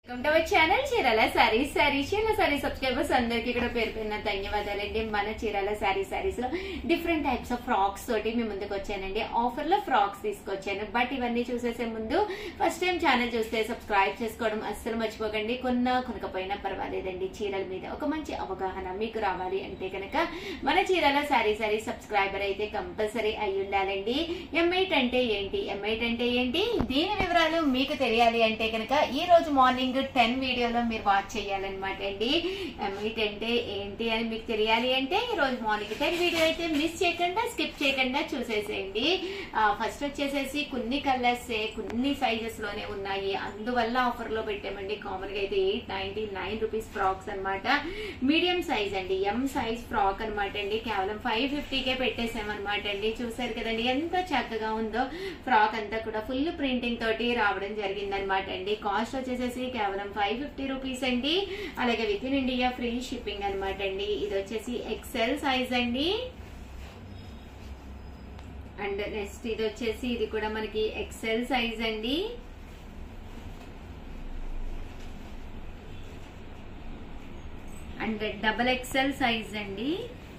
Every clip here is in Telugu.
welcome to channel Chirala saree sorry Chirala saree subscribers అందరికీ కూడా పేరు పేరున ధన్యవాదాలండి మన చీరాల సారీ సారీస్ లో డిఫరెంట్ టైప్స్ ఆఫ్ ఫ్రాక్స్ తోటి మీ ముందుకు వచ్చానండి ఆఫర్ లో ఫ్రాక్స్ తీసుకొచ్చాను బట్ ఇవన్నీ చూసేసే ముందు ఫస్ట్ టైం ఛానల్ చూస్తే సబ్స్క్రైబ్ చేసుకోవడం అస్సలు మర్చిపోకండి కొన్నా కొనకపోయినా పర్వాలేదండి చీరల మీద ఒక మంచి అవగాహన మీకు రావాలి అంటే కనుక మన చీరాల సారీ సారీ సబ్స్క్రైబర్ అయితే కంపల్సరీ అయి ఉండాలండి ఎంఐట్ అంటే ఏంటి ఎంఐట్ అంటే ఏంటి దీని వివరాలు మీకు తెలియాలి అంటే కనుక ఈ రోజు మార్నింగ్ టెన్ వీడియోలో మీరు వాచ్ చేయాలన్నమాట అండి ఎంఐట్ అంటే ఏంటి అని మీకు తెలియాలి అంటే ఈ రోజు మార్నింగ్ టెన్ వీడియో అయితే మిస్ చేయకుండా స్కిప్ చేయకుండా చూసేసేయండి ఫస్ట్ వచ్చేసేసి కొన్ని కలర్స్ కొన్ని సైజెస్ లోనే ఉన్నాయి అందువల్ల ఆఫర్ లో పెట్టామండి కామన్ గా అయితే eight ninety nine rupees frocks అనమాట మీడియం సైజ్ అండి ఎం సైజ్ ఫ్రాక్ అనమాట అండి కేవలం ఫైవ్ ఫిఫ్టీకే పెట్టేసామన్నమాట అండి చూసారు కదండి ఎంత చక్కగా ఉందో ఫ్రాక్ అంతా కూడా ఫుల్ ప్రింటింగ్ తోటి రావడం జరిగింది అనమాట అండి కాస్ట్ వచ్చేసేసి కేవలం ఫైవ్ ఫిఫ్టీ రూపీస్ అండి అలాగే with in India free shipping అనమాట అండి ఇది వచ్చేసి ఎక్సెల్ సైజ్ అండి అండ్ నెక్స్ట్ ఇది వచ్చేసి ఇది కూడా మనకి ఎక్సెల్ సైజ్ అండి అండ్ డబల్ ఎక్సెల్ సైజ్ అండి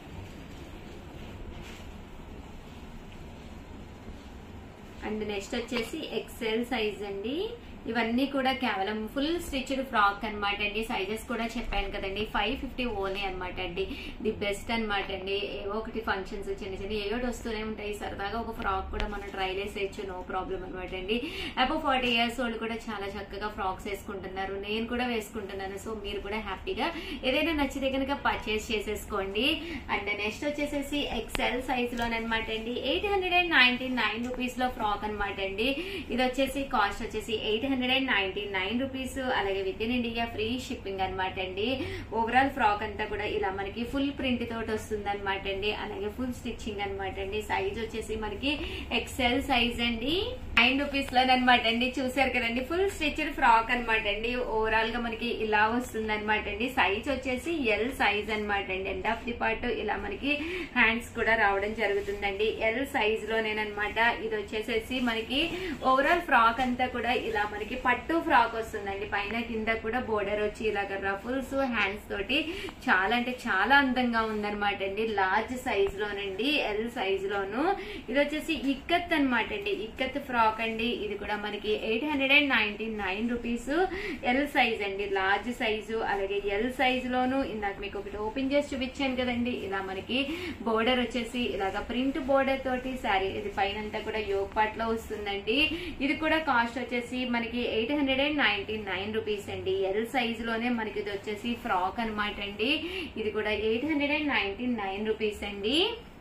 అండ్ నెక్స్ట్ వచ్చేసి ఎక్సెల్ సైజ్ అండి ఇవన్నీ కూడా కేవలం ఫుల్ స్టిచ్డ్ ఫ్రాక్ అనమాట అండి సైజెస్ కూడా చెప్పాను కదండి ఫైవ్ ఫిఫ్టీ ఓనే అనమాట అండి ది బెస్ట్ అనమాట అండి ఏవో ఒకటి ఫంక్షన్స్ చిన్న చిన్న ఏవో వస్తూనే ఉంటాయి సరదాగా ఒక ఫ్రాక్ కూడా మనం ట్రై చేసేయచ్చు నో ప్రాబ్లం అనమాట అండి అబో ఫార్టీ ఇయర్స్ ఓల్డ్ కూడా చాలా చక్కగా ఫ్రాక్స్ వేసుకుంటున్నారు నేను కూడా వేసుకుంటున్నాను సో మీరు కూడా హ్యాపీగా ఏదైనా నచ్చితే కనుక పర్చేస్ చేసేసుకోండి అండ్ నెక్స్ట్ వచ్చేసేసి ఎక్సెల్ సైజ్ లోనమాట అండి eight hundred and ninety nine rupees లో ఫ్రాక్ అనమాట అండి ఇది వచ్చేసి కాస్ట్ వచ్చేసి eight hundred and ninety nine rupees అలాగే with in India free shipping అనమాట అండి ఓవరాల్ ఫ్రాక్ అంతా కూడా ఇలా మనకి ఫుల్ ప్రింట్ తోటి వస్తుంది అనమాట అండి అలాగే ఫుల్ స్టిచ్చింగ్ అనమాట అండి సైజ్ వచ్చేసి మనకి ఎక్సెల్ సైజ్ అండి నైన్ రూపీస్ లో అనమాట అండి చూసారు కదండి ఫుల్ స్టిచ్డ్ ఫ్రాక్ అనమాట అండి ఓవరాల్ గా మనకి ఇలా వస్తుంది అనమాట అండి సైజ్ వచ్చేసి ఎల్ సైజ్ అనమాట అండి ఎండ్ ఆఫ్ ది పార్ట్ ఇలా మనకి హ్యాండ్స్ కూడా రావడం జరుగుతుందండి ఎల్ సైజ్ లోనేనమాట ఇది వచ్చేసేసి మనకి ఓవరాల్ ఫ్రాక్ అంతా కూడా ఇలా మనకి పట్టు ఫ్రాక్ వస్తుందండి పైన కింద కూడా బోర్డర్ వచ్చి ఇలాగ రఫుల్స్ హ్యాండ్స్ తోటి చాలా అంటే చాలా అందంగా ఉందన్నమాట అండి లార్జ్ సైజ్ లోనండి ఎల్ సైజ్ లోను ఇది వచ్చేసి ఇక్కత్ అనమాట అండి ఇక్కత్ ఫ్రాక్ అండి ఇది కూడా మనకి eight hundred and ninety nine rupees L size అండి లార్జ్ సైజు అలాగే ఎల్ సైజ్ లోను ఇందాక మీకు ఒకటి ఓపెన్ చేసి చూపించాను కదండి ఇలా మనకి బోర్డర్ వచ్చేసి ఇలాగ ప్రింట్ బోర్డర్ తోటి శారీ ఇది పైన కూడా యోగ్ పాట్ లో వస్తుందండి ఇది కూడా కాస్ట్ వచ్చేసి మనకి eight hundred and ninety nine rupees అండి ఎల్ సైజ్ లోనే మనకి ఇది వచ్చేసి ఫ్రాక్ అనమాట అండి ఇది కూడా eight hundred and ninety nine rupees అండి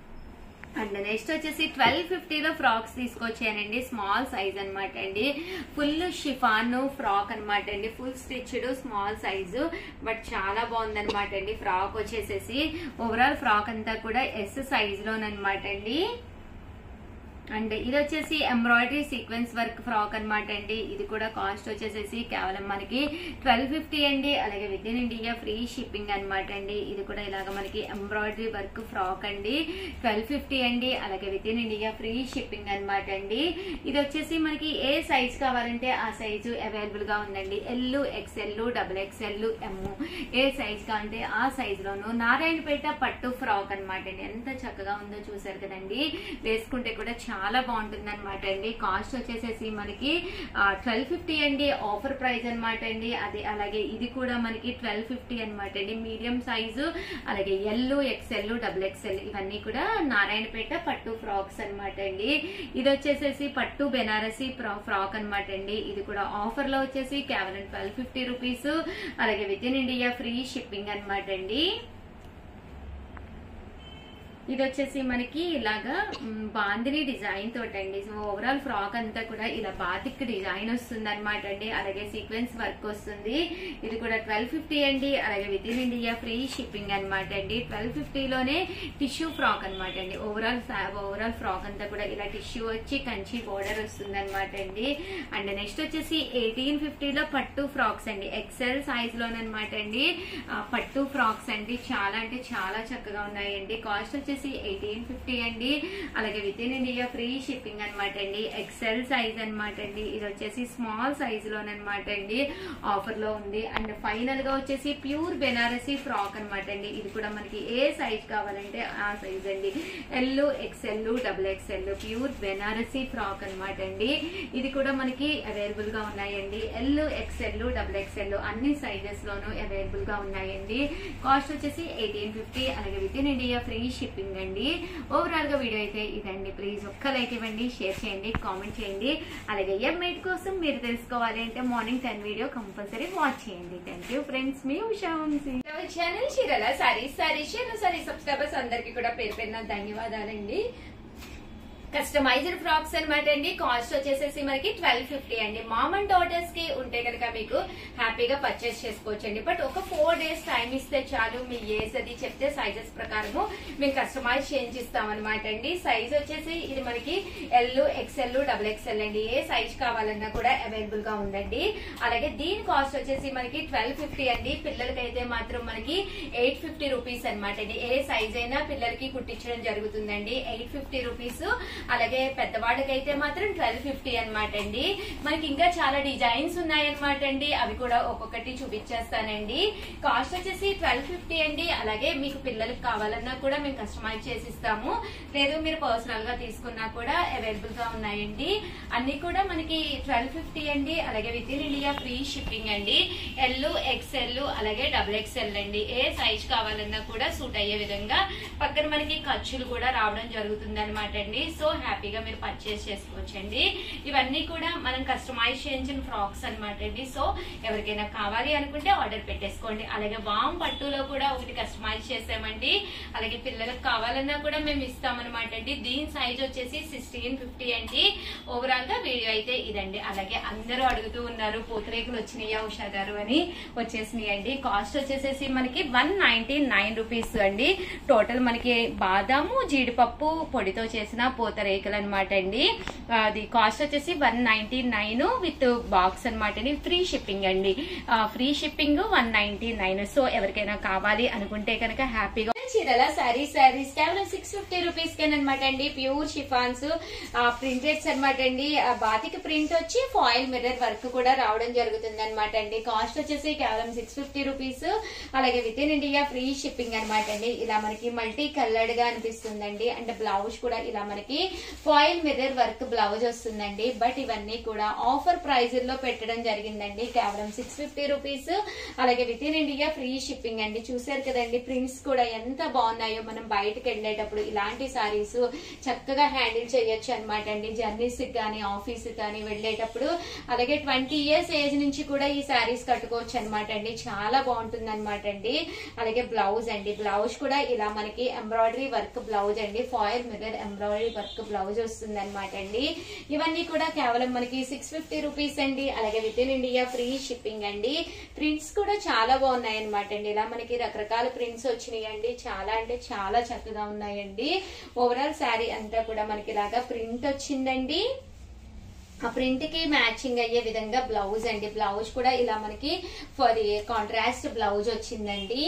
అండ్ నెక్స్ట్ వచ్చేసి ట్వెల్వ్ ఫిఫ్టీలో ఫ్రాక్స్ తీసుకొచ్చానండి స్మాల్ సైజ్ అనమాట అండి ఫుల్ షిఫాన్ ఫ్రాక్ అనమాట అండి full stitched small size but చాలా బాగుందన్నమాట అండి ఫ్రాక్ వచ్చేసేసి ఓవరాల్ ఫ్రాక్ అంతా కూడా ఎస్ సైజ్ లోనమాట అండి అండ్ ఇది వచ్చేసి ఎంబ్రాయిడరీ సీక్వెన్స్ వర్క్ ఫ్రాక్ అనమాట అండి ఇది కూడా కాస్ట్ వచ్చేసేసి కేవలం మనకి ట్వెల్వ్ ఫిఫ్టీ అండి అలాగే with in India free shipping అనమాట అండి ఇది కూడా ఇలాగ మనకి ఎంబ్రాయిడరీ వర్క్ ఫ్రాక్ అండి ట్వెల్వ్ ఫిఫ్టీ అండి అలాగే with in India free shipping అనమాట అండి ఇది వచ్చేసి మనకి ఏ సైజ్ కావాలంటే ఆ సైజు అవైలబుల్ గా ఉందండి L XL double XL M ఏ సైజ్ కావాలంటే ఆ సైజ్ లోను నారాయణపేట పట్టు ఫ్రాక్ అనమాట అండి ఎంత చక్కగా ఉందో చూసారు కదండి వేసుకుంటే కూడా చాలా బాగుంటుంది అనమాట అండి కాస్ట్ వచ్చేసేసి మనకి ట్వెల్వ్ ఫిఫ్టీ అండి ఆఫర్ ప్రైస్ అనమాట అండి అదే అలాగే ఇది కూడా మనకి ట్వెల్వ్ ఫిఫ్టీ అనమాట అండి మీడియం సైజు అలాగే ఎల్ ఎక్స్ఎల్ డబుల్ ఎక్స్ఎల్ ఇవన్నీ కూడా నారాయణపేట పట్టు ఫ్రాక్స్ అనమాట అండి ఇది వచ్చేసేసి పట్టు బెనారసి ఫ్రాక్ అనమాట అండి ఇది కూడా ఆఫర్ లో వచ్చేసి కేవలం ట్వెల్వ్ ఫిఫ్టీ రూపీస్ అలాగే with in India free shipping అనమాట అండి ఇది వచ్చేసి మనకి ఇలాగా మ్, బాందిని డిజైన్ తోటండి సో ఓవరాల్ ఫ్రాక్ అంతా కూడా ఇలా బాతిక్ డిజైన్ వస్తుంది అనమాట అండి అలాగే సీక్వెన్స్ వర్క్ వస్తుంది ఇది కూడా ట్వెల్వ్ ఫిఫ్టీ అండి అలాగే with in India free shipping అనమాట అండి ట్వెల్వ్ ఫిఫ్టీలోనే టిష్యూ ఫ్రాక్ అనమాట అండి ఓవరాల్ ఓవరాల్ ఫ్రాక్ అంతా కూడా ఇలా టిష్యూ వచ్చి కంచి బోర్డర్ వస్తుంది అనమాట అండి అండ్ నెక్స్ట్ వచ్చేసి ఎయిటీన్ ఫిఫ్టీలో పట్టు ఫ్రాక్స్ అండి ఎక్సెల్ సైజ్ లోనమాట అండి ఆ, పట్టు ఫ్రాక్స్ అండి చాలా అంటే చాలా చక్కగా ఉన్నాయండి కాస్ట్ వచ్చేసి వచ్చేసి ఎయిటీన్ ఫిఫ్టీ అండి అలాగే with in India free shipping అనమాట అండి ఎక్సెల్ సైజ్ అనమాట అండి ఇది వచ్చేసి స్మాల్ సైజ్ లోనమాట అండి ఆఫర్ లో ఉంది అండ్ ఫైనల్ గా వచ్చేసి ప్యూర్ బెనారసీ ఫ్రాక్ అనమాట అండి ఇది కూడా మనకి ఏ సైజ్ కావాలంటే ఆ సైజ్ అండి L XL double XL pure Banarasi frock అనమాట అండి ఇది కూడా మనకి అవైలబుల్ గా ఉన్నాయండి ఎల్ ఎక్స్ఎల్ డబుల్ ఎక్స్ఎల్ అన్ని సైజెస్ లోనూ అవైలబుల్ గా ఉన్నాయండి కాస్ట్ వచ్చేసి ఎయిటీన్ ఫిఫ్టీ అలాగే with in India free shipping అండి ఓవరాల్ గా వీడియో అయితే ఇదండి ప్లీజ్ ఒక్క లైక్ ఇవ్వండి షేర్ చేయండి కామెంట్ చేయండి అలాగే ఎంఐట్ కోసం మీరు తెలుసుకోవాలి అంటే morning ten video compulsory watch చేయండి థ్యాంక్ యూ ఫ్రెండ్స్ మీ Usha Vamsi channel Chirala saree sorry Chirala saree subscribers అందరికి కూడా పేరు పేరున ధన్యవాదాలండి కస్టమైజ్డ్ ఫ్రాక్స్ అనమాట అండి కాస్ట్ వచ్చేసేసి మనకి ట్వెల్వ్ ఫిఫ్టీ అండి మామ్ అండ్ డాటర్స్ కి ఉంటే కనుక మీకు హ్యాపీగా పర్చేస్ చేసుకోవచ్చు అండి బట్ ఒక ఫోర్ డేస్ టైం ఇస్తే చాలు మీ ఏజ్ అది చెప్తే సైజెస్ ప్రకారము మేము కస్టమైజ్ చేంజ్ ఇస్తాం అనమాట అండి సైజ్ వచ్చేసి ఇది మనకి ఎల్ ఎక్స్ఎల్ డబుల్ ఎక్స్ఎల్ అండి ఏ సైజ్ కావాలన్నా కూడా అవైలబుల్ గా ఉందండి అలాగే దీని కాస్ట్ వచ్చేసి మనకి ట్వెల్వ్ ఫిఫ్టీ అండి పిల్లలకైతే మాత్రం మనకి ఎయిట్ ఫిఫ్టీ రూపీస్ అనమాట అండి ఏ సైజ్ అయినా పిల్లలకి కుట్టించడం జరుగుతుందండి ఎయిట్ ఫిఫ్టీ రూపీస్ అలాగే పెద్దవాళ్ళకైతే మాత్రం ట్వెల్వ్ ఫిఫ్టీ అనమాట అండి మనకి ఇంకా చాలా డిజైన్స్ ఉన్నాయన్నమాట అండి అవి కూడా ఒక్కొక్కటి చూపించేస్తానండి కాస్ట్ వచ్చేసి ట్వెల్వ్ ఫిఫ్టీ అండి అలాగే మీకు పిల్లలకి కావాలన్నా కూడా మేము కస్టమైజ్ చేసి ఇస్తాము లేదు మీరు పర్సనల్ గా తీసుకున్నా కూడా అవైలబుల్ గా ఉన్నాయండి అన్ని కూడా మనకి ట్వెల్వ్ ఫిఫ్టీ అండి అలాగే with in India free shipping అండి ఎల్ ఎక్స్ఎల్ అలాగే డబుల్ ఎక్స్ఎల్ అండి ఏ సైజ్ కావాలన్నా కూడా సూట్ అయ్యే విధంగా పక్కన మనకి ఖర్చులు కూడా రావడం జరుగుతుంది అనమాట అండి సో హ్యాపీగా మీరు పర్చేస్ చేసుకోవచ్చండి ఇవన్నీ కూడా మనం కస్టమైజ్ చేయించిన ఫ్రాక్స్ అనమాట అండి సో ఎవరికైనా కావాలి అనుకుంటే ఆర్డర్ పెట్టేసుకోండి అలాగే వామ్ పట్టులో కూడా ఒకటి కస్టమైజ్ చేసామండి అలాగే పిల్లలకు కావాలన్నా కూడా మేము ఇస్తామన్నమాట అండి దీని సైజ్ వచ్చేసి సిక్స్టీన్ ఫిఫ్టీ అండి ఓవరాల్ గా వీడియో అయితే ఇదండి అలాగే అందరూ అడుగుతూ ఉన్నారు పూతరేకులు వచ్చినాయా ఉషా గారు అని వచ్చేసినాయి అండి కాస్ట్ వచ్చేసేసి మనకి వన్ నైన్టీ నైన్ రూపీస్ అండి టోటల్ మనకి బాదాము జీడిపప్పు పొడితో చేసిన పూతరేకులు అనమాట అండి అది కాస్ట్ వచ్చేసి one ninety nine with box అనమాట అండి ఫ్రీ షిప్పింగ్ అండి free shipping one ninety nine so ఎవరికైనా కావాలి అనుకుంటే కనుక హ్యాపీగా చీరల సారీ సారీస్ కేవలం సిక్స్ ఫిఫ్టీ రూపీస్ అనమాట అండి ప్యూర్ షిఫాన్స్ ప్రింటెడ్స్ అనమాట అండి ఆ బాతికి ప్రింట్ వచ్చి ఫాయిల్ మిర్రర్ వర్క్ కూడా రావడం జరుగుతుంది అనమాట అండి కాస్ట్ వచ్చేసి కేవలం సిక్స్ ఫిఫ్టీ రూపీస్ అలాగే with in India free shipping అనమాట అండి ఇలా మనకి మల్టీ కలర్డ్ గా అనిపిస్తుందండి అండ్ బ్లౌజ్ కూడా ఇలా మనకి ఫాయిల్ మిర్రర్ వర్క్ బ్లౌజ్ వస్తుందండి బట్ ఇవన్నీ కూడా ఆఫర్ ప్రైజ్ లో పెట్టడం జరిగిందండి కేవలం సిక్స్ ఫిఫ్టీ రూపీస్ అలాగే with in India free shipping అండి చూసారు కదండి ప్రింట్స్ కూడా ఎంత బాగున్నాయో మనం బయటకు వెళ్ళేటప్పుడు ఇలాంటి సారీస్ చక్కగా హ్యాండిల్ చేయొచ్చు అనమాట అండి జర్నీస్ కానీ ఆఫీస్ కానీ వెళ్ళేటప్పుడు అలాగే ట్వంటీ ఇయర్స్ ఏజ్ నుంచి కూడా ఈ సారీస్ కట్టుకోవచ్చు అనమాట అండి చాలా బాగుంటుంది అనమాట అండి అలాగే బ్లౌజ్ అండి బ్లౌజ్ కూడా ఇలా మనకి ఎంబ్రాయిడరీ వర్క్ బ్లౌజ్ అండి foil mirror embroidery work blouse వస్తుంది అనమాట అండి ఇవన్నీ కూడా కేవలం మనకి సిక్స్ ఫిఫ్టీ రూపీస్ అండి అలాగే with in India free shipping అండి ప్రింట్స్ కూడా చాలా బాగున్నాయి అనమాట అండి ఇలా మనకి రకరకాల ప్రింట్స్ వచ్చినాయి అండి చాలా అంటే చాలా చక్కగా ఉన్నాయండి ఓవరాల్ శారీ అంతా కూడా మనకి ఇలాగా ప్రింట్ వచ్చిందండి ఆ ప్రింట్ కి మ్యాచింగ్ అయ్యే విధంగా బ్లౌజ్ అండి బ్లౌజ్ కూడా ఇలా మనకి ఫర్ కాంట్రాస్ట్ బ్లౌజ్ వచ్చిందండి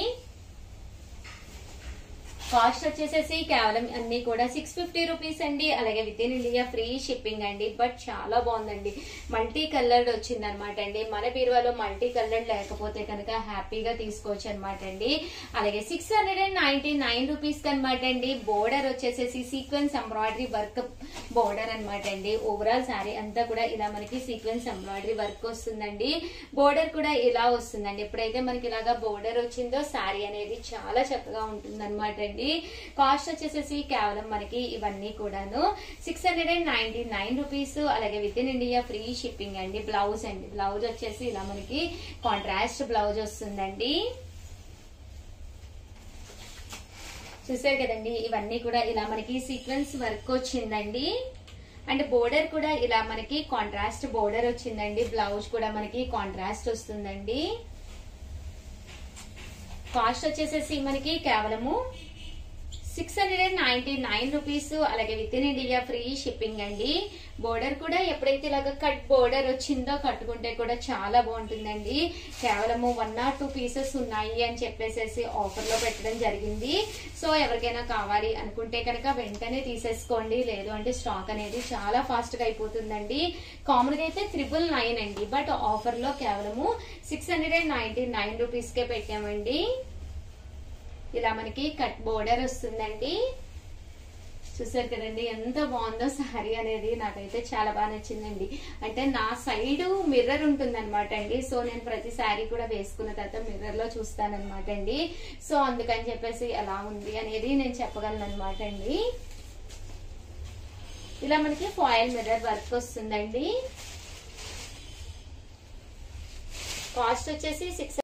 కాస్ట్ వచ్చేసేసి కేవలం అన్ని కూడా సిక్స్ ఫిఫ్టీ రూపీస్ అండి అలాగే with in India free shipping అండి బట్ చాలా బాగుందండి మల్టీ కలర్డ్ వచ్చింది అనమాట అండి మన బీరువాలో మల్టీ కలర్డ్ లేకపోతే కనుక హ్యాపీగా తీసుకోవచ్చు అనమాట అండి అలాగే six hundred and ninety nine rupees అనమాట అండి బోర్డర్ వచ్చేసేసి సీక్వెన్స్ ఎంబ్రాయిడరీ వర్క్ బోర్డర్ అనమాట అండి ఓవరాల్ శారీ అంతా కూడా ఇలా మనకి సీక్వెన్స్ ఎంబ్రాయిడరీ వర్క్ వస్తుందండి బోర్డర్ కూడా ఇలా వస్తుందండి ఎప్పుడైతే మనకి ఇలాగా బోర్డర్ వచ్చిందో శారీ అనేది చాలా చక్కగా ఉంటుంది అనమాట అండి కాస్ట్ వచ్చేసేసి కేవలం మనకి ఇవన్నీ కూడాను six hundred and ninety nine rupees అలాగే with in India free shipping అండి బ్లౌజ్ అండి బ్లౌజ్ వచ్చేసి ఇలా మనకి కాంట్రాస్ట్ బ్లౌజ్ వస్తుందండి చూసారు కదండి ఇవన్నీ కూడా ఇలా మనకి సీక్వెన్స్ వర్క్ వచ్చిందండి అండ్ బోర్డర్ కూడా ఇలా మనకి కాంట్రాస్ట్ బోర్డర్ వచ్చిందండి బ్లౌజ్ కూడా మనకి కాంట్రాస్ట్ వస్తుందండి కాస్ట్ వచ్చేసేసి మనకి కేవలము six hundred and ninety nine rupees అలాగే with in India free shipping అండి బోర్డర్ కూడా ఎప్పుడైతే ఇలాగ కట్ బోర్డర్ వచ్చిందో కట్టుకుంటే కూడా చాలా బాగుంటుందండి కేవలము వన్ ఆర్ టూ పీసెస్ ఉన్నాయి అని చెప్పేసి ఆఫర్ లో పెట్టడం జరిగింది సో ఎవరికైనా కావాలి అనుకుంటే కనుక వెంటనే తీసేసుకోండి లేదు అంటే స్టాక్ అనేది చాలా ఫాస్ట్ గా అయిపోతుందండి కామన్ గా అయితే త్రిబుల్ నైన్ అండి బట్ ఆఫర్ లో కేవలము six hundred and ninety nine rupees కే పెట్టామండి ఇలా మనకి కట్ బోర్డర్ వస్తుందండి చూసారు కదండి ఎంత బాగుందో సారీ అనేది నాకైతే చాలా బాగా నచ్చిందండి అంటే నా సైడ్ మిర్రర్ ఉంటుంది అనమాట అండి సో నేను ప్రతి శారీ కూడా వేసుకున్న తర్వాత మిర్రర్ లో చూస్తానన్నమాట అండి సో అందుకని చెప్పేసి ఎలా ఉంది అనేది నేను చెప్పగలను అనమాట అండి ఇలా మనకి ఫాయిల్ మిర్రర్ వర్క్ వస్తుందండి కాస్ట్ వచ్చేసి సిక్స్